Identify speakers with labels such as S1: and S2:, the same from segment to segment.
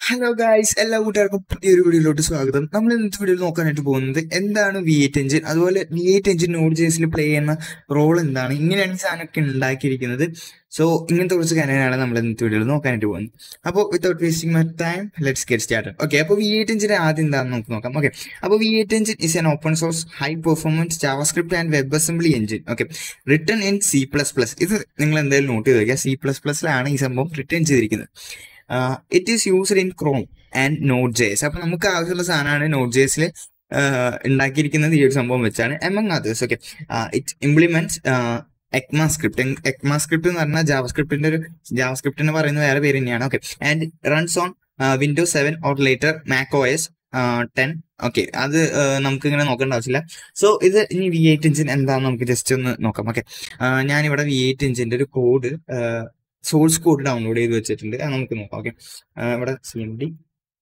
S1: hello guys എല്ലാ കൂട്ടുകാർക്കും പുതിയൊരു വീഡിയോയിലോട്ട് സ്വാഗതം നമ്മൾ ഇന്നത്തെ വീഡിയോയിൽ നോക്കാനായിട്ട് പോകുന്നത് എന്താണ് വി എയ്റ്റ് എഞ്ചിൻ അതുപോലെ വി എയ്റ്റ് എഞ്ചിൻ നോഡ് ജേസിൽ പ്ലേ ചെയ്യുന്ന റോൾ എന്താണ് ഇങ്ങനെയാണ് ഈ സാധനമൊക്കെ ഉണ്ടാക്കിയിരിക്കുന്നത് സോ ഇങ്ങനത്തെ കുറച്ച് കാര്യങ്ങളാണ് നമ്മൾ ഇന്നത്തെ വീഡിയോയിൽ നോക്കാനായിട്ട് പോകുന്നത് അപ്പോൾ without wasting my time let's get start okay അപ്പോൾ വി എയ്റ്റ് എഞ്ചിൻ്റെ ആദ്യം എന്താണെന്ന് നമുക്ക് നോക്കാം ഓക്കെ അപ്പോൾ V eight engine is an open source high performance JavaScript and web assembly engine okay written in C plus plus ഇത് നിങ്ങൾ എന്തായാലും നോട്ട് ചെയ്ത് വയ്ക്കുക സി പ്ലസ് പ്ലസിലാണ് ഈ സംഭവം റിട്ടേൺ ചെയ്തിരിക്കുന്നത് it is used in Chrome and Node JS അപ്പൊ നമുക്ക് ആവശ്യമുള്ള സാധനമാണ് നോട്ട് ജേസിൽ ഉണ്ടാക്കിയിരിക്കുന്നത് ഈ ഒരു സംഭവം വെച്ചാണ് among others okay it implements ECMAScript ECMAScript എന്ന് പറഞ്ഞാൽ ജാവ സ്ക്രിപ്റ്റിന്റെ ഒരു ജാവ സ്ക്രിപ്റ്റ് എന്ന് പറയുന്ന വേറെ പേര് തന്നെയാണ് okay and runs on Windows seven or later Mac O S ten okay അത് നമുക്ക് ഇങ്ങനെ നോക്കേണ്ട ആവശ്യമില്ല സോ ഇത് ഇനി വി എയ്റ്റ് എഞ്ചിൻ എന്താണെന്ന് നമുക്ക് ജസ്റ്റ് ഒന്ന് നോക്കാം ഓക്കെ ഞാനിവിടെ വി എയ്റ്റ് എഞ്ചിന്റെ ഒരു കോഡ് സോഴ്സ് കോഡ് ഡൗൺലോഡ് ചെയ്ത് വെച്ചിട്ടുണ്ട് അത് നമുക്ക് നോക്കാം ഓക്കെ ഇവിടെ സി എം ഡി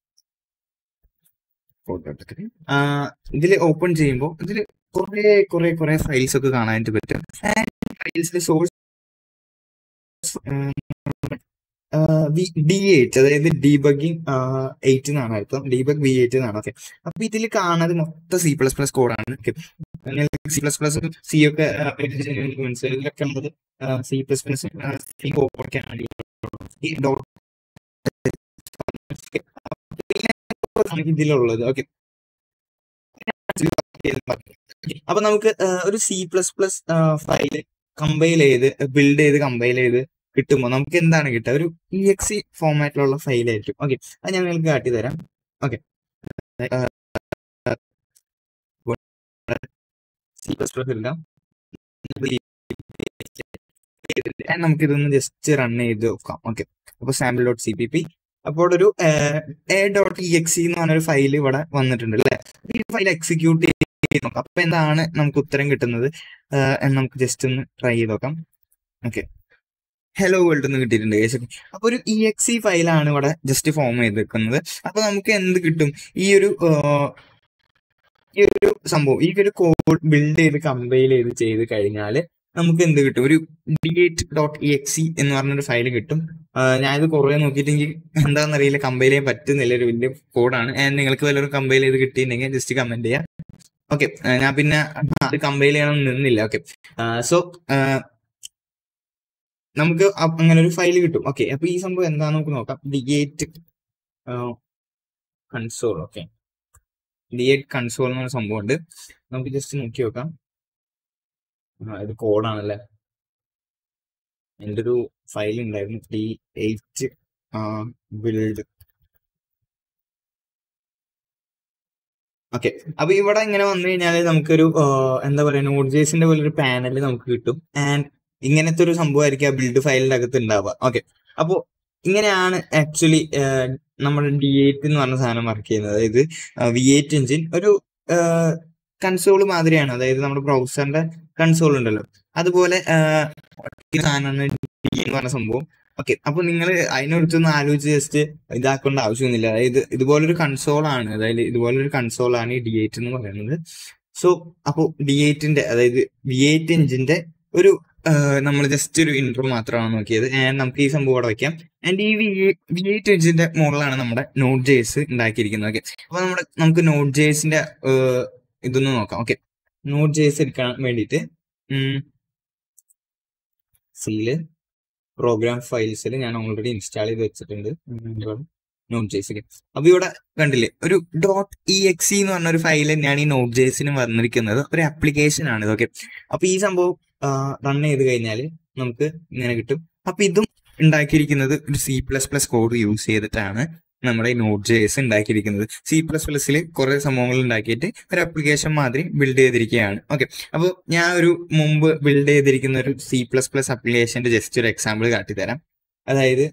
S1: ഇതിൽ ഓപ്പൺ ചെയ്യുമ്പോൾ ഇതിൽ കുറെ കുറെ കുറെ ഫയൽസ് ഒക്കെ കാണാനായിട്ട് പറ്റും ഫയൽസിൽ സോഴ്സ് ഡി എയ്റ്റ് അതായത് ഡീബഗിങ് എയ്റ്റ് എന്നാണ് അർത്ഥം ഡീബഗ് വി എയ്റ്റ് എന്നാണ് ഓക്കെ അപ്പൊ ഇതിൽ കാണുന്നത് മൊത്തം സി പ്ലസ് പ്ലസ് കോഡാണ് സി പ്ലസ് പ്ലസ് സി ഒക്കെ മനസ്സിലായി ഇതിലൊക്കെ ഉള്ളത് സി പ്ലസ് പ്ലസ് സി കോഡൊക്കെയാണ് ഇതിലുള്ളത് ഓക്കെ അപ്പൊ നമുക്ക് ഒരു C plus plus file compile ചെയ്ത് ബിൽഡ് ചെയ്ത് കമ്പൈൽ ചെയ്ത് കിട്ടുമ്പോൾ നമുക്ക് എന്താണ് കിട്ടുക ഒരു ഇ എക്സി ഫോമാറ്റിലുള്ള ഫയൽ ആയിരിക്കും ഓക്കെ അത് ഞാൻ നിങ്ങൾക്ക് കാട്ടി തരാം ഓക്കെ സി പ്ലസ് പ്ലസ് എല്ലാം നമുക്ക് ഇതൊന്ന് ജസ്റ്റ് റൺ ചെയ്ത് നോക്കാം ഓക്കെ അപ്പൊ sample dot C P P അപ്പോൾ ഒരു എ ഡോട്ട് ഇ എക്സി എന്ന് പറഞ്ഞൊരു ഫയൽ ഇവിടെ വന്നിട്ടുണ്ട് അല്ലേ ഈ ഫയൽ എക്സിക്യൂട്ട് ചെയ്ത് നോക്കാം അപ്പൊ എന്താണ് നമുക്ക് ഉത്തരം കിട്ടുന്നത് നമുക്ക് ജസ്റ്റ് ഒന്ന് ട്രൈ ചെയ്ത് നോക്കാം ഓക്കെ ഹലോ വേൾഡ് എന്ന് കിട്ടിയിട്ടുണ്ട് കേസ് അപ്പൊ ഒരു ഇ എക്സി ഫയലാണ് ഇവിടെ ജസ്റ്റ് ഫോം ചെയ്തിരിക്കുന്നത് അപ്പൊ നമുക്ക് എന്ത് കിട്ടും ഈ ഒരു ഈ ഒരു സംഭവം ഈ ഒരു കോഡ് ബിൽഡ് ചെയ്ത് കമ്പൈൽ ചെയ്ത് ചെയ്ത് കഴിഞ്ഞാൽ നമുക്ക് എന്ത് കിട്ടും ഒരു D eight dot E X E എന്ന് പറഞ്ഞൊരു ഫയൽ കിട്ടും ഞാനിത് കുറെ നോക്കിയിട്ട് എനിക്ക് എന്താണെന്നറിയില്ല കമ്പൈൽ ചെയ്യാൻ പറ്റുന്നില്ല ഒരു വലിയ കോഡാണ് ആൻഡ് നിങ്ങൾക്ക് വല്ലൊരു കമ്പൈൽ ചെയ്ത് കിട്ടിയിട്ടുണ്ടെങ്കിൽ ജസ്റ്റ് കമന്റ് ചെയ്യാം ഓക്കെ ഞാൻ പിന്നെ അത് കമ്പൈൽ ചെയ്യണം നിന്നില്ല ഓക്കെ സോ നമുക്ക് അങ്ങനെ ഒരു ഫയൽ കിട്ടും ഓക്കെ അപ്പൊ ഈ സംഭവം എന്താന്ന് നമുക്ക് നോക്കാം D eight console okay D eight console എന്ന് പറഞ്ഞ സംഭവം ഉണ്ട് നമുക്ക് ജസ്റ്റ് നോക്കി നോക്കാം ഇത് കോഡാണല്ലേ എൻ്റെ ഒരു ഫയൽ ഉണ്ടായിരുന്നു ഡി എയ്റ്റ് ബിൽഡ് ഓക്കെ അപ്പൊ ഇവിടെ ഇങ്ങനെ വന്നു കഴിഞ്ഞാൽ നമുക്കൊരു എന്താ പറയാ നോട്ട് ജേസിന്റെ പോലെ ഒരു പാനൽ നമുക്ക് കിട്ടും ആൻഡ് ഇങ്ങനത്തെ ഒരു സംഭവമായിരിക്കും ആ ബിൽഡ് ഫയലിന്റെ അകത്ത് ഉണ്ടാവുക ഓക്കെ അപ്പോൾ ഇങ്ങനെയാണ് ആക്ച്വലി നമ്മുടെ ഡി എയ്റ്റ് എന്ന് പറഞ്ഞ സാധനം വർക്ക് ചെയ്യുന്നത് അതായത് വി എയ്റ്റ് എഞ്ചിൻ ഒരു കൺസോൾ മാതിരിയാണ് അതായത് നമ്മുടെ ബ്രൗസറിന്റെ കൺസോൾ ഉണ്ടല്ലോ അതുപോലെ സാധനമാണ് ഡി എന്ന് പറഞ്ഞ സംഭവം ഓക്കെ അപ്പൊ നിങ്ങൾ അതിനെടുത്തൊന്ന് ആലോചിച്ച് ജസ്റ്റ് ഇതാക്കേണ്ട ആവശ്യമൊന്നുമില്ല അതായത് ഇതുപോലൊരു കൺസോളാണ് അതായത് ഇതുപോലൊരു കൺസോളാണ് ഈ ഡി എയ്റ്റ് എന്ന് പറയുന്നത് സോ അപ്പോൾ ഡി എയ്റ്റിന്റെ അതായത് വി എയ്റ്റ് എഞ്ചിന്റെ ഒരു നമ്മൾ ജസ്റ്റ് ഒരു ഇൻട്രോ മാത്രമാണ് നോക്കിയത് ആൻഡ് നമുക്ക് ഈ സംഭവം അവിടെ വയ്ക്കാം ആൻഡ് ഈ വി വി എയ്റ്റ് എഞ്ചിന്റെ മുകളിലാണ് നമ്മുടെ നോട്ട് ജേസ് ഉണ്ടാക്കിയിരിക്കുന്നത് ഓക്കെ അപ്പൊ നമ്മുടെ നമുക്ക് നോട്ട് ജേസിന്റെ ഇതൊന്ന് നോക്കാം ഓക്കെ നോട്ട് ജേസ് എടുക്കാൻ വേണ്ടിയിട്ട് സീല് പ്രോഗ്രാം ഫയൽസിൽ ഞാൻ ഓൾറെഡി ഇൻസ്റ്റാൾ ചെയ്ത് വെച്ചിട്ടുണ്ട് നോട്ട് ജേസിൽ അപ്പൊ ഇവിടെ കണ്ടില്ലേ ഒരു ഡോട്ട് ഇ എക്സി എന്ന് പറഞ്ഞ ഒരു ഫയൽ തന്നെയാണ് ഈ നോട്ട് ജേസിന് വന്നിരിക്കുന്നത് ഒരു ആപ്ലിക്കേഷൻ ആണ് ഇതൊക്കെ അപ്പൊ ഈ സംഭവം റൺ ചെയ്ത് കഴിഞ്ഞാൽ നമുക്ക് ഇങ്ങനെ കിട്ടും അപ്പൊ ഇതും ഉണ്ടാക്കിയിരിക്കുന്നത് ഒരു C plus plus code use ചെയ്തിട്ടാണ് നമ്മുടെ ഈ നോട്ട് ജേസ് ഉണ്ടാക്കിയിരിക്കുന്നത് സി പ്ലസ് പ്ലസിൽ കുറെ സംഭവങ്ങൾ ഉണ്ടാക്കിയിട്ട് ഒരു ആപ്ലിക്കേഷൻ മാതിരി ബിൽഡ് ചെയ്തിരിക്കുകയാണ് ഓക്കെ അപ്പോൾ ഞാൻ ഒരു മുമ്പ് ബിൽഡ് ചെയ്തിരിക്കുന്ന ഒരു സി പ്ലസ് പ്ലസ് ആപ്ലിക്കേഷന്റെ ജസ്റ്റ് ഒരു എക്സാമ്പിൾ കാട്ടിത്തരാം അതായത്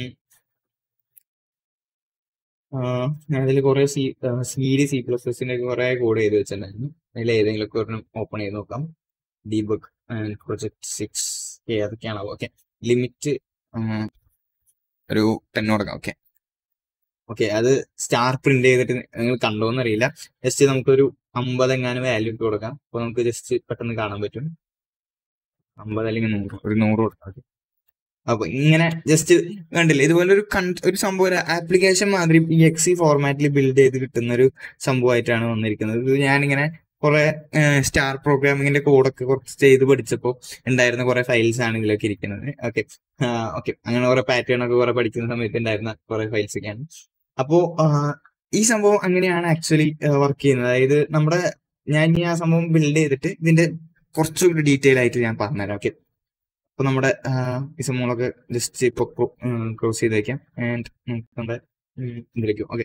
S1: ഞാൻ അതിൽ കുറെ C C D C plus പ്ലസിന്റെ കുറെ കോഡ് ചെയ്ത് വെച്ചിട്ടുണ്ടായിരുന്നു അതിൽ ഏതെങ്കിലും ഒക്കെ ഒരെണ്ണം ഓപ്പൺ ചെയ്ത് നോക്കാം ഡീബഗ് പ്രൊജക്ട് സിക്സ് ഏതൊക്കെയാണോ ഓക്കെ ലിമിറ്റ് ഒരു ടെൻ കൊടുക്കാം ഓക്കെ ഓക്കെ അത് സ്റ്റാർ പ്രിന്റ് ചെയ്തിട്ട് നിങ്ങൾ കണ്ടോന്ന് അറിയില്ല ജസ്റ്റ് നമുക്കൊരു അമ്പത് എങ്ങാനും വാല്യൂ ഇട്ട് കൊടുക്കാം അപ്പൊ നമുക്ക് ജസ്റ്റ് പെട്ടെന്ന് കാണാൻ പറ്റും അമ്പത് അല്ലെങ്കിൽ നൂറ് ഒരു നൂറ് കൊടുക്കാം അപ്പൊ ഇങ്ങനെ ജസ്റ്റ് കണ്ടില്ലേ ഇതുപോലെ ഒരു കൺ ഒരു സംഭവം ഒരു ആപ്ലിക്കേഷൻ മാതിരി ഈ എക്സി ഫോർമാറ്റിൽ ബിൽഡ് ചെയ്ത് കിട്ടുന്ന ഒരു സംഭവമായിട്ടാണ് വന്നിരിക്കുന്നത് ഇത് ഞാനിങ്ങനെ കുറെ സ്റ്റാർ പ്രോഗ്രാമിങ്ങിന്റെ കോഡൊക്കെ കുറച്ച് ചെയ്ത് പഠിച്ചപ്പോൾ ഉണ്ടായിരുന്ന കുറെ ഫയൽസ് ആണ് ഇതിലൊക്കെ ഇരിക്കുന്നത് ഓക്കെ ഓക്കെ അങ്ങനെ കുറെ പാറ്റേൺ ഒക്കെ കുറെ പഠിക്കുന്ന സമയത്ത് ഉണ്ടായിരുന്ന കുറെ ഫയൽസ് ഒക്കെയാണ് അപ്പോ ആ, ഈ സംഭവം അങ്ങനെയാണ് ആക്ച്വലി വർക്ക് ചെയ്യുന്നത് അതായത് നമ്മുടെ ഞാൻ ഇനി ആ സംഭവം ബിൽഡ് ചെയ്തിട്ട് ഇതിന്റെ കുറച്ചുകൂടി ഡീറ്റെയിൽ ആയിട്ട് ഞാൻ പറഞ്ഞുതരാം ഓക്കെ അപ്പൊ നമ്മുടെ ആ, ഈ സംഭവങ്ങളൊക്കെ ജസ്റ്റ് ഇപ്പൊ ക്ലോസ് ചെയ്ത് വെക്കാം ആൻഡ് നമ്മുടെ ഉം, ഇതിലേക്ക് ഓക്കെ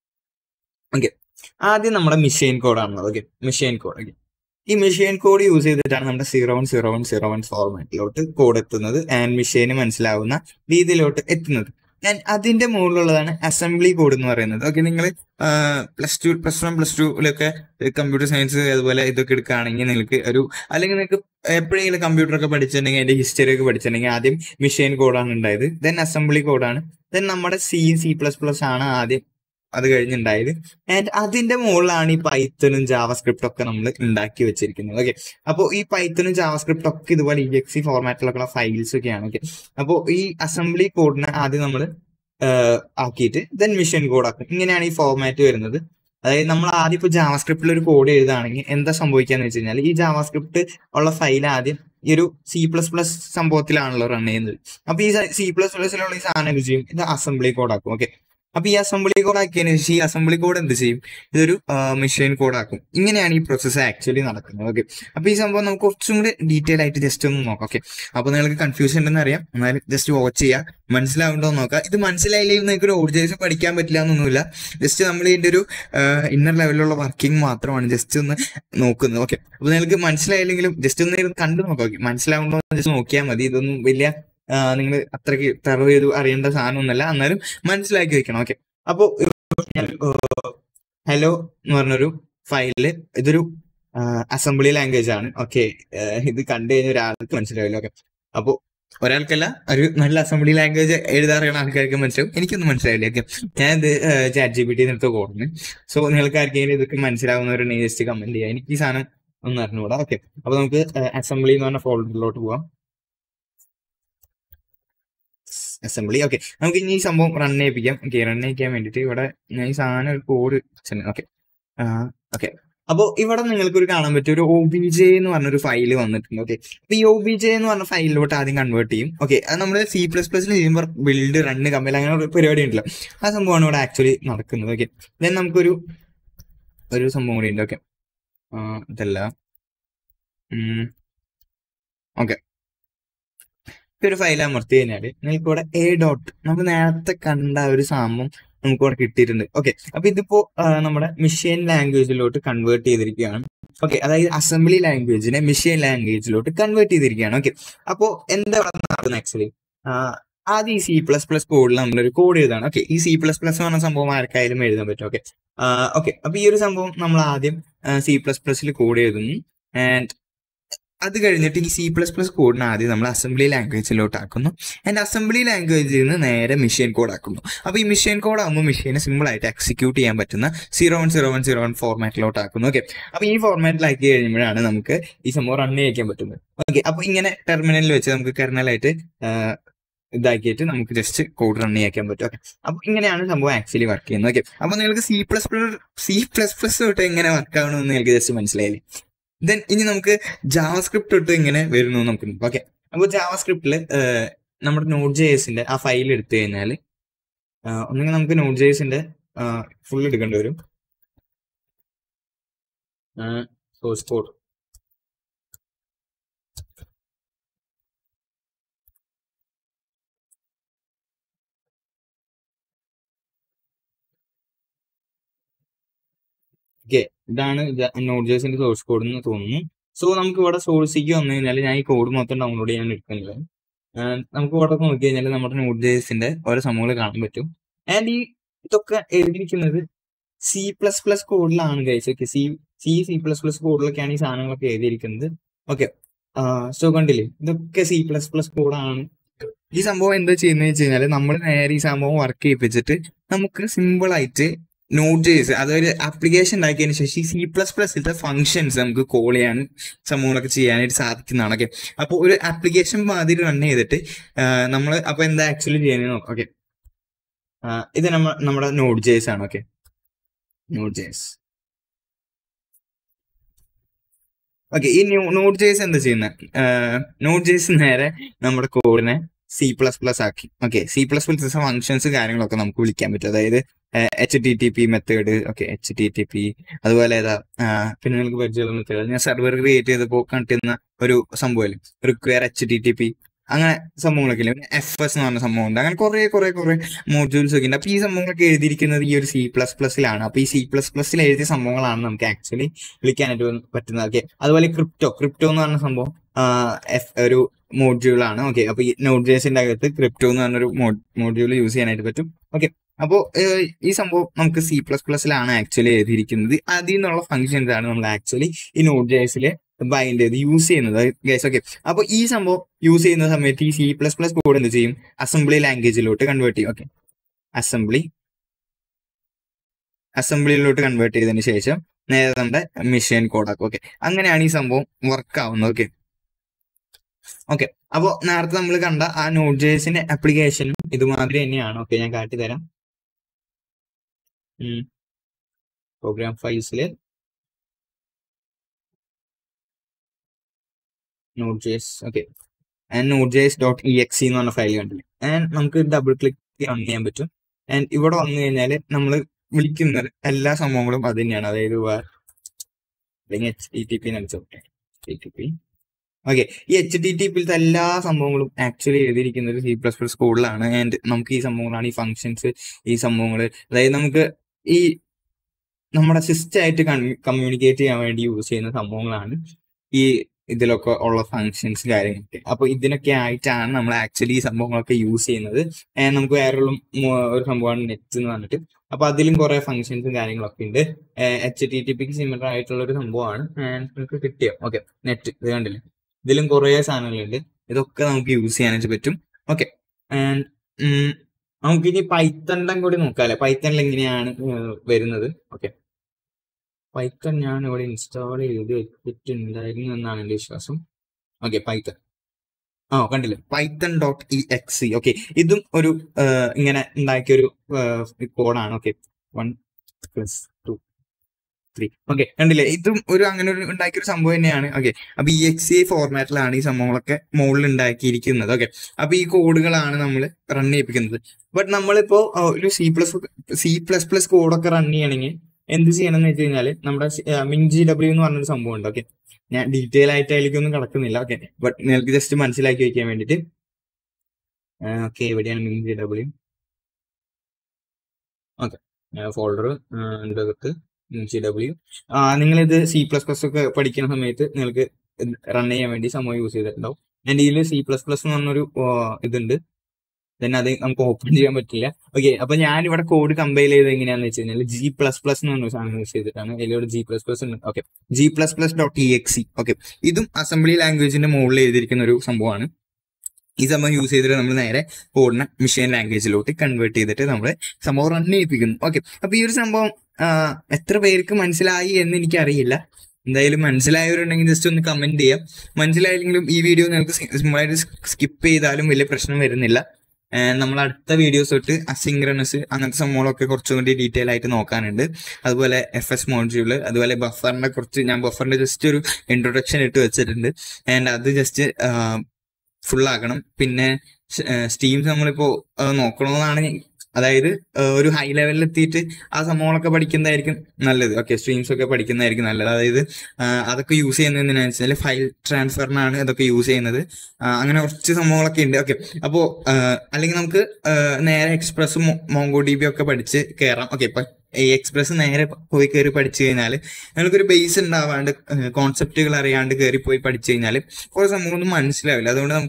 S1: ഓക്കെ ആദ്യം നമ്മുടെ മെഷീൻ കോഡാണുള്ളത് ഓക്കെ മെഷീൻ കോഡ് ഓക്കെ ഈ മെഷീൻ കോഡ് യൂസ് ചെയ്തിട്ടാണ് നമ്മുടെ zero one zero one zero one ഫോർമാറ്റിലോട്ട് കോഡ് എത്തുന്നത് ആൻഡ് മെഷീന് മനസ്സിലാവുന്ന രീതിയിലോട്ട് എത്തുന്നത് ഞാൻ അതിന്റെ മുകളിലുള്ളതാണ് അസംബ്ലി കോഡ് എന്ന് പറയുന്നത് ഓക്കെ നിങ്ങൾ plus two plus one plus ടുവിലൊക്കെ കമ്പ്യൂട്ടർ സയൻസ് അതുപോലെ ഇതൊക്കെ എടുക്കുകയാണെങ്കിൽ നിങ്ങൾക്ക് ഒരു അല്ലെങ്കിൽ നിങ്ങൾക്ക് എപ്പോഴെങ്കിലും കമ്പ്യൂട്ടർ ഒക്കെ പഠിച്ചിട്ടുണ്ടെങ്കിൽ അതിന്റെ ഹിസ്റ്ററി ഒക്കെ പഠിച്ചിട്ടുണ്ടെങ്കിൽ ആദ്യം മെഷീൻ കോഡാണ് ഉണ്ടായത് ദെൻ അസംബ്ലി കോഡാണ് ദെൻ നമ്മുടെ സി സി പ്ലസ് പ്ലസ് ആണ് ആദ്യം അത് കഴിഞ്ഞുണ്ടായത് ആൻഡ് അതിന്റെ മുകളിലാണ് ഈ പൈത്തനും ജാവസ്ക്രിപ്റ്റ് ഒക്കെ നമ്മൾ ഉണ്ടാക്കി വെച്ചിരിക്കുന്നത് ഓക്കെ അപ്പോൾ ഈ പൈത്തനും ജാവസ്ക്രിപ്റ്റ് ഒക്കെ ഇതുപോലെ ഇ എക്സി ഫോർമാറ്റിലൊക്കെയുള്ള ഫയൽസ് ഒക്കെയാണ് ഓക്കെ അപ്പോൾ ഈ അസംബ്ലി കോഡിനെ ആദ്യം നമ്മൾ ആക്കിയിട്ട് ദെൻ മിഷൻ കോഡ് ആക്കും ഇങ്ങനെയാണ് ഈ ഫോർമാറ്റ് വരുന്നത് അതായത് നമ്മൾ ആദ്യം ഇപ്പോൾ ജാവസ്ക്രിപ്റ്റിൽ ഒരു കോഡ് എഴുതുകയാണെങ്കിൽ എന്താ സംഭവിക്കാന്ന് വെച്ച് കഴിഞ്ഞാൽ ഈ ജാവസ്ക്രിപ്റ്റ് ഉള്ള ഫയൽ ആദ്യം ഈ ഒരു സി പ്ലസ് പ്ലസ് സംഭവത്തിലാണല്ലോ റൺ ചെയ്യുന്നത് അപ്പൊ ഈ സി പ്ലസ് പ്ലസിലുള്ള ഈ സാധനം എന്ത് ചെയ്യും ഇത് അസംബ്ലി കോഡ് ആക്കും ഓക്കെ അപ്പൊ ഈ അസംബ്ലി കോഡ് ആക്കിയതിനു ശേഷം ഈ അസംബ്ലി കോഡ് എന്ത് ചെയ്യും ഇതൊരു മെഷീൻ കോഡ് ആക്കും ഇങ്ങനെയാണ് ഈ പ്രോസസ്സ് ആക്ച്വലി നടക്കുന്നത് ഓക്കെ അപ്പൊ ഈ സംഭവം നമുക്ക് കുറച്ചും കൂടി ഡീറ്റെയിൽ ആയിട്ട് ജസ്റ്റ് ഒന്ന് നോക്കാം ഓക്കെ അപ്പൊ നിങ്ങൾക്ക് കൺഫ്യൂഷൻ ഉണ്ടെന്ന് അറിയാം എന്നാലും ജസ്റ്റ് വാച്ച് ചെയ്യുക മനസ്സിലാവുണ്ടോ എന്ന് നോക്കാം ഇത് മനസ്സിലായില്ലെങ്കിൽ നിങ്ങൾക്ക് ഒരു ഓഡിയേഴ്സ് പഠിക്കാൻ പറ്റില്ല എന്നൊന്നുമില്ല ജസ്റ്റ് നമ്മൾ ഇതിന്റെ ഒരു ഇന്നർ ലെവലിലുള്ള വർക്കിംഗ് മാത്രമാണ് ജസ്റ്റ് ഒന്ന് നോക്കുന്നത് ഓക്കെ അപ്പൊ നിങ്ങൾക്ക് മനസ്സിലായില്ലെങ്കിലും ജസ്റ്റ് ഒന്ന് ഇരുന്ന് കണ്ടു നോക്കാം ഓക്കെ മനസ്സിലാവുണ്ടോ എന്ന് ജസ്റ്റ് നോക്കിയാൽ മതി ഇതൊന്നും വലിയ നിങ്ങൾ അത്രയ്ക്ക് തെറവ് ചെയ്ത് അറിയേണ്ട സാധനമൊന്നുമല്ല എന്നാലും മനസ്സിലാക്കി വെക്കണം ഓക്കെ അപ്പോ ഹലോ എന്ന് പറഞ്ഞൊരു ഫയലില് ഇതൊരു അസംബ്ലി ലാംഗ്വേജ് ആണ് ഓക്കെ ഇത് കണ്ടു കഴിഞ്ഞ ഒരാൾക്ക് മനസ്സിലാവില്ല ഓക്കെ അപ്പോ ഒരാൾക്കല്ല ഒരു നല്ല അസംബ്ലി ലാംഗ്വേജ് എഴുതാറിയുന്ന ആൾക്കാർക്ക് മനസ്സിലാവും എനിക്കൊന്നും മനസ്സിലാവില്ല ഓക്കെ ഞാൻ ഇത് ചാറ്റ് ജി പി ടി എടുത്ത് കോടുന്നു സോ നിങ്ങൾക്ക് ആർക്കെങ്കിലും ഇതൊക്കെ മനസ്സിലാവുന്നവരുണ്ടെങ്കിൽ ജസ്റ്റ് കമന്റ് ചെയ്യാം എനിക്ക് ഈ സാധനം ഒന്നും അറിഞ്ഞുകൂടാ ഓക്കെ അപ്പൊ നമുക്ക് അസംബ്ലി എന്ന് പറഞ്ഞ ഫോൾഡറിലോട്ട് പോവാം അസംബ്ലി ഓക്കെ നമുക്ക് ഇനി ഈ സംഭവം റൺ ചെയ്യിപ്പിക്കാം ഓക്കെ റൺ ചെയ്യിക്കാൻ വേണ്ടിയിട്ട് ഇവിടെ ഞാൻ ഈ സാധനം ഒരു കോഡ് ഓക്കെ ഓക്കെ അപ്പോൾ ഇവിടെ നിങ്ങൾക്ക് ഒരു കാണാൻ പറ്റും ഒരു ഒ ബി ജെ എന്ന് പറഞ്ഞൊരു ഫയൽ വന്നിട്ടുണ്ട് ഓക്കെ അപ്പൊ ഈ ഒ ബി ജെ എന്ന് പറഞ്ഞ ഫയലിലോട്ട് ആദ്യം കൺവേർട്ട് ചെയ്യും ഓക്കെ അത് നമ്മൾ സി പ്ലസ് പ്ലസിൽ ചെയ്യുമ്പോൾ ബിൽഡ് റണ്ണ് കമ്പൽ അങ്ങനെ ഒരു പരിപാടി ഉണ്ടല്ലോ ആ സംഭവമാണ് ഇവിടെ ആക്ച്വലി നടക്കുന്നത് ഓക്കെ ദെൻ നമുക്കൊരു ഒരു സംഭവം കൂടി ഉണ്ട് ഓക്കെ ഇതല്ല ഓക്കെ ഒരു ഫയൽ അമർത്തി കഴിഞ്ഞാൽ നിങ്ങൾക്ക് ഇവിടെ എ ഡോട്ട് നമുക്ക് നേരത്തെ കണ്ട ഒരു സാമം നമുക്ക് ഇവിടെ കിട്ടിയിട്ടുണ്ട് ഓക്കെ അപ്പൊ ഇതിപ്പോ നമ്മുടെ മിഷ്യൻ ലാംഗ്വേജിലോട്ട് കൺവേർട്ട് ചെയ്തിരിക്കുകയാണ് ഓക്കെ അതായത് അസംബ്ലി ലാംഗ്വേജിനെ മിഷ്യൻ ലാംഗ്വേജിലോട്ട് കൺവേർട്ട് ചെയ്തിരിക്കുകയാണ് ഓക്കെ അപ്പോ എന്താ ഇവിടെ നടക്കുന്നത് ആക്ച്വലി ആദ്യം ഈ സി പ്ലസ് പ്ലസ് കോഡിൽ നമ്മളൊരു കോഡ് എഴുതാണ് ഓക്കെ ഈ സി പ്ലസ് പ്ലസ് എന്ന് പറഞ്ഞ സംഭവം ആർക്കായാലും എഴുതാൻ പറ്റും ഓക്കെ ഓക്കെ അപ്പൊ ഈ ഒരു സംഭവം നമ്മൾ ആദ്യം സി പ്ലസ് പ്ലസിൽ കോഡ് എഴുതുന്നു ആൻഡ് അത് കഴിഞ്ഞിട്ട് ഈ സി പ്ലസ് പ്ലസ് കോഡിന് ആദ്യം നമ്മൾ അസംബ്ലി ലാംഗ്വേജിലോട്ട് ആക്കുന്നു ആൻഡ് അസംബ്ലി ലാംഗ്വേജിൽ നിന്ന് നേരെ മെഷീൻ കോഡ് ആക്കുന്നു അപ്പോൾ ഈ മെഷീൻ കോഡ് ആകുമ്പോൾ മെഷീനെ സിമ്പിൾ ആയിട്ട് എക്സിക്യൂട്ട് ചെയ്യാൻ പറ്റുന്ന zero one zero one zero one ഫോർമാറ്റിലോട്ട് ആക്കുന്നു ഓക്കെ അപ്പോൾ ഈ ഫോർമാറ്റിലാക്കി കഴിയുമ്പോഴാണ് നമുക്ക് ഈ സംഭവം റൺ ചെയ്യിക്കാൻ പറ്റുന്നത് ഓക്കെ അപ്പോൾ ഇങ്ങനെ ടെർമിനലിൽ വെച്ച് നമുക്ക് കെർണലായിട്ട് ഇതാക്കിയിട്ട് നമുക്ക് ജസ്റ്റ് കോഡ് റൺ ചെയ്യാൻ പറ്റും ഓക്കെ അപ്പൊ ഇങ്ങനെയാണ് സംഭവം ആക്ച്വലി വർക്ക് ചെയ്യുന്നത് ഓക്കെ അപ്പൊ നിങ്ങൾക്ക് C plus plus C plus plus തൊട്ട് എങ്ങനെ വർക്ക് ആവണമെന്ന് നിങ്ങൾക്ക് ജസ്റ്റ് മനസ്സിലായില്ലേ ദെൻ ഇനി നമുക്ക് ജാവസ്ക്രിപ്റ്റ് തൊട്ട് എങ്ങനെ വരുന്നു നമുക്ക് ഓക്കെ അപ്പോൾ ജാവസ്ക്രിപ്റ്റിൽ നമ്മുടെ നോട്ട് ജെ എസിന്റെ ആ ഫയൽ എടുത്തു കഴിഞ്ഞാൽ ഒന്നെങ്കിൽ നമുക്ക് നോട്ട് ജെ എസിന്റെ ഫുൾ എടുക്കേണ്ടി വരും സോഴ്സ് കോഡ് ഓക്കെ ഇതാണ് നോട്ട് ജേസിന്റെ സോഴ്സ് കോഡ് എന്ന് തോന്നുന്നു സോ നമുക്ക് ഇവിടെ സോഴ്സിക്ക് വന്നു കഴിഞ്ഞാൽ ഞാൻ ഈ കോഡ് മൊത്തം ഡൗൺലോഡ് ചെയ്യാൻ എടുക്കുന്നില്ല നമുക്ക് ഇവിടെ നോക്കി കഴിഞ്ഞാൽ നമ്മുടെ നോട്ട് ജേസിന്റെ ഓരോ സംഭവങ്ങൾ കാണാൻ പറ്റും ആൻഡ് ഈ ഇതൊക്കെ എഴുതിയിരിക്കുന്നത് സി പ്ലസ് പ്ലസ് കോഡിലാണ് guys okay C C C plus plus കോഡിലൊക്കെയാണ് ഈ സാധനങ്ങളൊക്കെ എഴുതിയിരിക്കുന്നത് ഓക്കെ സോ കണ്ടില്ലേ ഇതൊക്കെ സി പ്ലസ് പ്ലസ് കോഡാണ് ഈ സംഭവം എന്താ ചെയ്യുന്നത് വെച്ച് കഴിഞ്ഞാൽ നമ്മൾ നേരെ ഈ സംഭവം വർക്ക് ചെയ്യിപ്പിച്ചിട്ട് നമുക്ക് സിമ്പിൾ ആയിട്ട് നോട്ട് ജേസ് അതൊരു ആപ്ലിക്കേഷൻ ഉണ്ടാക്കിയതിന് ശേഷം സി പ്ലസ് പ്ലസിലത്തെ ഫങ്ഷൻസ് നമുക്ക് കോൾ ചെയ്യാനും സംഭവങ്ങളൊക്കെ ചെയ്യാനായിട്ട് സാധിക്കുന്നതാണ് ഓക്കെ അപ്പോൾ ഒരു ആപ്ലിക്കേഷൻ മാതിരി റൺ ചെയ്തിട്ട് നമ്മൾ അപ്പോൾ എന്താ ആക്ച്വലി ചെയ്യുന്നത് നോക്കാം ഓക്കെ ഇത് നമ്മ നമ്മുടെ നോട്ട് ജേസ് ആണ് ഓക്കെ നോട്ട് ജേസ് ഓക്കെ ഈ നോട്ട് ജേസ് എന്താ ചെയ്യുന്നത് നോട്ട് ജേസ് നേരെ നമ്മുടെ കോഡിനെ സി പ്ലസ് പ്ലസ് ആക്കി okay C plus plus functions കാര്യങ്ങളൊക്കെ നമുക്ക് വിളിക്കാൻ പറ്റും അതായത് H T T P method okay H T T P അതുപോലെ ഏതാ ആ, പിന്നെ നിങ്ങൾക്ക് പരിചയമുള്ള മെത്തേഡ് ഞാൻ സെർവർ ക്രിയേറ്റ് ചെയ്തപ്പോൾ കണ്ടിരുന്ന ഒരു സംഭവമല്ലേ require H T T P അങ്ങനെ സംഭവങ്ങളൊക്കെ ഇല്ലേ എഫ് എസ് എന്ന് പറഞ്ഞ സംഭവം ഉണ്ട് അങ്ങനെ കുറെ കുറെ കുറെ മോഡ്യൂൾസ് ഒക്കെ ഉണ്ട് അപ്പൊ ഈ സംഭവങ്ങളൊക്കെ എഴുതിയിരിക്കുന്നത് ഈ ഒരു സി പ്ലസ് പ്ലസിലാണ് അപ്പൊ ഈ സി പ്ലസ് പ്ലസിൽ എഴുതിയ സംഭവങ്ങളാണ് നമുക്ക് ആക്ച്വലി വിളിക്കാനായിട്ട് വന്ന് പറ്റുന്നത് ഓക്കെ അതുപോലെ ക്രിപ്റ്റോ ക്രിപ്റ്റോ എന്ന് പറഞ്ഞ സംഭവം എഫ് ഒരു മോഡ്യൂളാണ് ഓക്കെ അപ്പൊ ഈ നോട്ട് ജേസിന്റെ അകത്ത് ക്രിപ്റ്റോ എന്ന് പറഞ്ഞൊരു മോഡ്യൂൾ യൂസ് ചെയ്യാനായിട്ട് പറ്റും ഓക്കെ അപ്പോൾ ഈ സംഭവം നമുക്ക് സി പ്ലസ് പ്ലസിലാണ് ആക്ച്വലി എഴുതിയിരിക്കുന്നത് അതിൽ നിന്നുള്ള ഫങ്ഷൻസ് ആണ് നമ്മൾ ആക്ച്വലി ഈ നോട്ട് ജേസിൽ ബൈൻഡ് ചെയ്ത് യൂസ് ചെയ്യുന്നത് ഗൈസ് ഓക്കെ അപ്പോൾ ഈ സംഭവം യൂസ് ചെയ്യുന്ന സമയത്ത് ഈ സി പ്ലസ് പ്ലസ് കോഡ് എന്ത് ചെയ്യും അസംബ്ലി ലാംഗ്വേജിലോട്ട് കൺവേർട്ട് ചെയ്യും ഓക്കെ അസംബ്ലി അസംബ്ലിയിലോട്ട് കൺവേർട്ട് ചെയ്തതിന് ശേഷം നേരെ നമ്മുടെ മെഷീൻ കോഡാക്കും ഓക്കെ അങ്ങനെയാണ് ഈ സംഭവം വർക്ക് ആവുന്നത് ഓക്കെ ഓക്കെ അപ്പോൾ നേരത്തെ നമ്മൾ കണ്ട ആ നോട്ട് ജേസിന്റെ ആപ്ലിക്കേഷനും ഇതുമാതിരി തന്നെയാണ് ഓക്കെ ഞാൻ കാട്ടിത്തരാം പ്രോഗ്രാം ഫൈൽസിൽ Node JS okay and Node JS dot E X എന്ന് പറഞ്ഞ ഫയൽ കണ്ടില്ലേ ആൻഡ് നമുക്ക് ഡബിൾ ക്ലിക്ക് റൺ ചെയ്യാൻ പറ്റും ആൻഡ് ഇവിടെ വന്നു കഴിഞ്ഞാൽ നമ്മൾ വിളിക്കുന്നത് എല്ലാ സംഭവങ്ങളും അത് തന്നെയാണ് അതായത് where അല്ലെങ്കിൽ എച്ച് ടി ടി പി നടിച്ചോട്ടെ ടി ടി പി ഓക്കെ ഈ എച്ച് ടി ടി പിയിലത്തെ എല്ലാ സംഭവങ്ങളും ആക്ച്വലി എഴുതിയിരിക്കുന്നത് സി പ്ലസ് പ്ലസ് കോഡിലാണ് ആൻഡ് നമുക്ക് ഈ സംഭവങ്ങളാണ് ഈ ഫങ്ഷൻസ് ഈ സംഭവങ്ങൾ അതായത് നമുക്ക് ഈ നമ്മുടെ സിസ്റ്റമായിട്ട് കമ്മ്യൂണിക്കേറ്റ് ചെയ്യാൻ വേണ്ടി യൂസ് ചെയ്യുന്ന സംഭവങ്ങളാണ് ഈ ഇതിലൊക്കെ ഉള്ള ഫങ്ഷൻസ് കാര്യങ്ങളൊക്കെ അപ്പൊ ഇതിനൊക്കെ ആയിട്ടാണ് നമ്മൾ ആക്ച്വലി ഈ സംഭവങ്ങളൊക്കെ യൂസ് ചെയ്യുന്നത് And നമുക്ക് വേറെയുള്ള മു- ഒരു സംഭവമാണ് നെറ്റ് എന്ന് പറഞ്ഞിട്ട് അപ്പൊ അതിലും കുറെ ഫങ്ഷൻസും കാര്യങ്ങളൊക്കെ ഉണ്ട് എച്ച് ടി ടി പിക്ക് സിമിലർ ആയിട്ടുള്ള ഒരു സംഭവമാണ് And നിങ്ങൾക്ക് കിട്ടിയോ ഓക്കെ നെറ്റ് ഇത് കണ്ടില്ലേ ഇതിലും കുറെ സാധനങ്ങളുണ്ട് ഇതൊക്കെ നമുക്ക് യൂസ് ചെയ്യാനായിട്ട് പറ്റും ഓക്കെ ആൻഡ് നമുക്ക് ഇനി പൈത്തണിലും കൂടി നോക്കാല്ലേ പൈത്തണിൽ എങ്ങനെയാണ് ഏർ വരുന്നത് ഓക്കെ പൈത്തൺ ഞാൻ ഇവിടെ ഇൻസ്റ്റാൾ ചെയ്ത് വെച്ചിട്ടുണ്ടായിരുന്നു എന്നാണ് എന്റെ വിശ്വാസം ഓക്കെ പൈത്തൺ ആ കണ്ടില്ലേ Python dot E X C okay ഇതും ഒരു ഏർ, ഇങ്ങനെ ഉണ്ടാക്കിയ ഒരു കോഡാണ് okay one plus two three okay കണ്ടില്ലേ ഇതും ഒരു അങ്ങനെ ഒരു ഉണ്ടാക്കിയ ഒരു സംഭവം തന്നെയാണ് ഓക്കെ അപ്പൊ ഇ എക്സ് സി ഫോർമാറ്റിലാണ് ഈ സംഭവങ്ങളൊക്കെ മുകളിൽ ഉണ്ടാക്കിയിരിക്കുന്നത് ഓക്കെ അപ്പൊ ഈ കോഡുകളാണ് നമ്മൾ റൺ ചെയ്യിപ്പിക്കുന്നത് ബട്ട് നമ്മളിപ്പോ ആ, ഒരു C plus C plus plus കോഡൊക്കെ റൺ ചെയ്യണമെങ്കിൽ എന്ത് ചെയ്യണം എന്ന് വെച്ച് കഴിഞ്ഞാൽ നമ്മുടെ മിൻ ജി ഡബ്ല്യു എന്ന് പറഞ്ഞൊരു സംഭവം ഉണ്ട് ഓക്കെ ഞാൻ ഡീറ്റെയിൽ ആയിട്ട് അതിലേക്കൊന്നും കടക്കുന്നില്ല ഓക്കെ ബട്ട് നിങ്ങൾക്ക് ജസ്റ്റ് മനസ്സിലാക്കി വെക്കാൻ വേണ്ടിയിട്ട് ഓക്കെ എവിടെയാണ് മിൻ ജി ഡബ്ല്യു ഓക്കെ ഫോൾഡർ ഇതിൻ്റെ അകത്ത് മിൻ ജി ഡബ്ല്യു നിങ്ങളിത് സി പ്ലസ് പ്ലസ് ഒക്കെ പഠിക്കുന്ന സമയത്ത് നിങ്ങൾക്ക് റൺ ചെയ്യാൻ വേണ്ടി സംഭവം യൂസ് ചെയ്തിട്ടുണ്ടാവും എൻ്റെ ഇതിൽ സി പ്ലസ് പ്ലസ് എന്ന് പറഞ്ഞൊരു ആ, ഇതുണ്ട് then അത് നമുക്ക് ഓപ്പൺ ചെയ്യാൻ പറ്റില്ല ഓക്കെ അപ്പൊ ഞാൻ ഇവിടെ കോഡ് കമ്പൈൽ ചെയ്ത് എങ്ങനെയാന്ന് വെച്ച് കഴിഞ്ഞാൽ ജി പ്ലസ് പ്ലസ് എന്ന് പറഞ്ഞ സാധനം യൂസ് ചെയ്തിട്ടാണ് അതിലൂടെ ജി പ്ലസ് പ്ലസ് ഉണ്ട് okay G plus plus dot E X C okay ഇതും അസംബ്ലി ലാംഗ്വേജിന്റെ മുകളിൽ എഴുതിയിരിക്കുന്ന ഒരു സംഭവമാണ് ഈ സംഭവം യൂസ് ചെയ്തിട്ട് നമ്മൾ നേരെ കോഡിനെ മെഷീൻ ലാംഗ്വേജിലോട്ട് കൺവേർട്ട് ചെയ്തിട്ട് നമ്മൾ സംഭവം റൺ ചെയ്യിപ്പിക്കുന്നു ഓക്കെ അപ്പൊ ഈ ഒരു സംഭവം ആ, എത്ര പേർക്ക് മനസ്സിലായി എന്ന് എനിക്കറിയില്ല എന്തായാലും മനസ്സിലായവരുണ്ടെങ്കിൽ ജസ്റ്റ് ഒന്ന് കമന്റ് ചെയ്യാം മനസ്സിലായില്ലെങ്കിലും ഈ വീഡിയോ നിങ്ങൾക്ക് സിമ്പിളായിട്ട് സ്കിപ്പ് ചെയ്താലും വലിയ പ്രശ്നം വരുന്നില്ല നമ്മൾ അടുത്ത വീഡിയോസ് തൊട്ട് അസിങ്ക്രണസ് അങ്ങനത്തെ സംഭവങ്ങളൊക്കെ കുറച്ചും കൂടി ഡീറ്റെയിൽ ആയിട്ട് നോക്കാനുണ്ട് അതുപോലെ എഫ് എസ് മോഡ്യൂള് അതുപോലെ ബഫറിന്റെ കുറച്ച് ഞാൻ ബഫറിന്റെ ജസ്റ്റ് ഒരു ഇൻട്രൊഡക്ഷൻ ഇട്ട് വെച്ചിട്ടുണ്ട് ആൻഡ് അത് ജസ്റ്റ് ഫുൾ ആക്കണം പിന്നെ സ്റ്റീം നമ്മളിപ്പോ ആ, നോക്കണമെന്നാണ് അതായത് ആ, ഒരു ഹൈ ലെവലിൽ എത്തിയിട്ട് ആ സംഭവങ്ങളൊക്കെ പഠിക്കുന്നതായിരിക്കും നല്ലത് ഓക്കെ സ്ട്രീംസ് ഒക്കെ പഠിക്കുന്നതായിരിക്കും നല്ലത് അതായത് ആ, അതൊക്കെ യൂസ് ചെയ്യുന്നതിന് വെച്ചാൽ ഫയൽ ട്രാൻസ്ഫറിനാണ് അതൊക്കെ യൂസ് ചെയ്യുന്നത് ആ, അങ്ങനെ കുറച്ച് സംഭവങ്ങളൊക്കെ ഉണ്ട് ഓക്കെ അപ്പോൾ അല്ലെങ്കിൽ നമുക്ക് ആ, നേരെ എക്സ്പ്രസും മോങ്കോ ഡി ബി ഒക്കെ പഠിച്ച് കയറാം ഓക്കെ ഇപ്പൊ ഈ എക്സ്പ്രസ് നേരെ പോയി കയറി പഠിച്ചു കഴിഞ്ഞാൽ നിങ്ങൾക്കൊരു ബേസ് ഉണ്ടാവാണ്ട് കോൺസെപ്റ്റുകൾ അറിയാണ്ട് കയറി പോയി പഠിച്ചു കഴിഞ്ഞാൽ കുറേ സംഭവമൊന്നും മനസ്സിലാവില്ല അതുകൊണ്ട് നമുക്ക്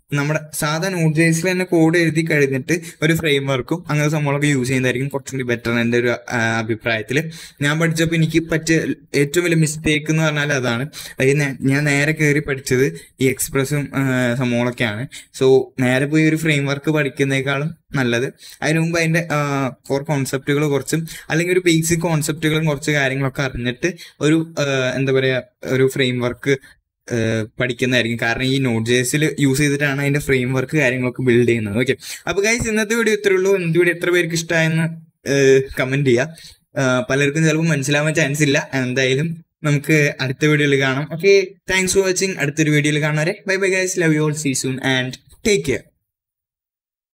S1: നമ്മുടെ സാധാ നോട്ട് ജേസിൽ തന്നെ കോഡ് എഴുതി കഴിഞ്ഞിട്ട് ഒരു ഫ്രെയിം വർക്കും അങ്ങനെ സംഭവങ്ങളൊക്കെ യൂസ് ചെയ്യുന്നതായിരിക്കും കുറച്ചുകൂടി ബെറ്റർ എൻ്റെ ഒരു ആ, അഭിപ്രായത്തിൽ ഞാൻ പഠിച്ചപ്പോൾ എനിക്ക് പറ്റിയ ഏറ്റവും വലിയ മിസ്റ്റേക്ക് എന്ന് പറഞ്ഞാൽ അതാണ് അതായത് ഞാൻ- ഞാൻ നേരെ കയറി പഠിച്ചത് ഈ എക്സ്പ്രസും ആ, സംഭവങ്ങളൊക്കെയാണ് സോ നേരെ പോയി ഒരു ഫ്രെയിം വർക്ക് പഠിക്കുന്നേക്കാളും നല്ലത് അതിനു മുമ്പ് അതിന്റെ കോർ കോൺസെപ്റ്റുകൾ കുറച്ചും അല്ലെങ്കിൽ ഒരു ബേസിക് കോൺസെപ്റ്റുകളും കുറച്ച് കാര്യങ്ങളൊക്കെ അറിഞ്ഞിട്ട് ഒരു ആ, എന്താ പറയാ ഒരു ഫ്രെയിം വർക്ക് പഠിക്കുന്നതായിരിക്കും കാരണം ഈ നോട്ട് ജേസിൽ യൂസ് ചെയ്തിട്ടാണ് അതിന്റെ ഫ്രെയിം വർക്ക് കാര്യങ്ങളൊക്കെ ബിൽഡ് ചെയ്യുന്നത് ഓക്കെ അപ്പൊ ഗൈസ് ഇന്നത്തെ വീഡിയോ ഇത്രേ ഉള്ളൂ ഇന്നത്തെ വീഡിയോ എത്ര പേർക്ക് ഇഷ്ടമായെന്ന് കമന്റ് ചെയ്യാം ആ, പലർക്കും ചിലപ്പോൾ മനസ്സിലാവാൻ ചാൻസ് ഇല്ല എന്തായാലും നമുക്ക് അടുത്ത വീഡിയോയിൽ കാണാം ഓക്കെ താങ്ക്സ് ഫോർ വാച്ചിങ് അടുത്തൊരു വീഡിയോയിൽ കാണാം bye bye guys love you all see soon and take care